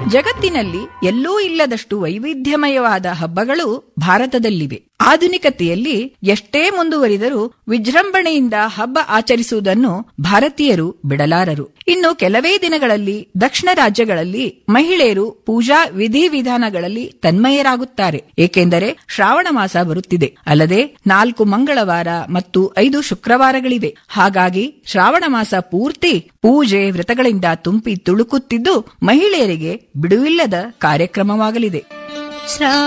ಜಗತ್ತಿನಲ್ಲಿ ಎಲ್ಲೂ ಇಲ್ಲದಷ್ಟು ವೈವಿಧ್ಯಮಯವಾದ ಹಬ್ಬಗಳು ಭಾರತದಲ್ಲಿವೆ ಆಧುನಿಕತೆಯಲ್ಲಿ ಎಷ್ಟೇ ಮುಂದುವರಿದರೂ ವಿಜೃಂಭಣೆಯಿಂದ ಹಬ್ಬ ಆಚರಿಸುವುದನ್ನು ಭಾರತೀಯರು ಬಿಡಲಾರರು ಇನ್ನು ಕೆಲವೇ ದಿನಗಳಲ್ಲಿ ದಕ್ಷಿಣ ರಾಜ್ಯಗಳಲ್ಲಿ ಮಹಿಳೆಯರು ಪೂಜಾ ವಿಧಿವಿಧಾನಗಳಲ್ಲಿ ತನ್ಮಯರಾಗುತ್ತಾರೆ ಏಕೆಂದರೆ ಶ್ರಾವಣ ಮಾಸ ಬರುತ್ತಿದೆ ಅಲ್ಲದೆ ನಾಲ್ಕು ಮಂಗಳವಾರ ಮತ್ತು ಐದು ಶುಕ್ರವಾರಗಳಿವೆ ಹಾಗಾಗಿ ಶ್ರಾವಣ ಮಾಸ ಪೂರ್ತಿ ಪೂಜೆ ವ್ರತಗಳಿಂದ ತುಂಬಿ ತುಳುಕುತ್ತಿದ್ದು ಮಹಿಳೆಯರಿಗೆ ಬಿಡುವಿಲ್ಲದ ಕಾರ್ಯಕ್ರಮವಾಗಲಿದೆ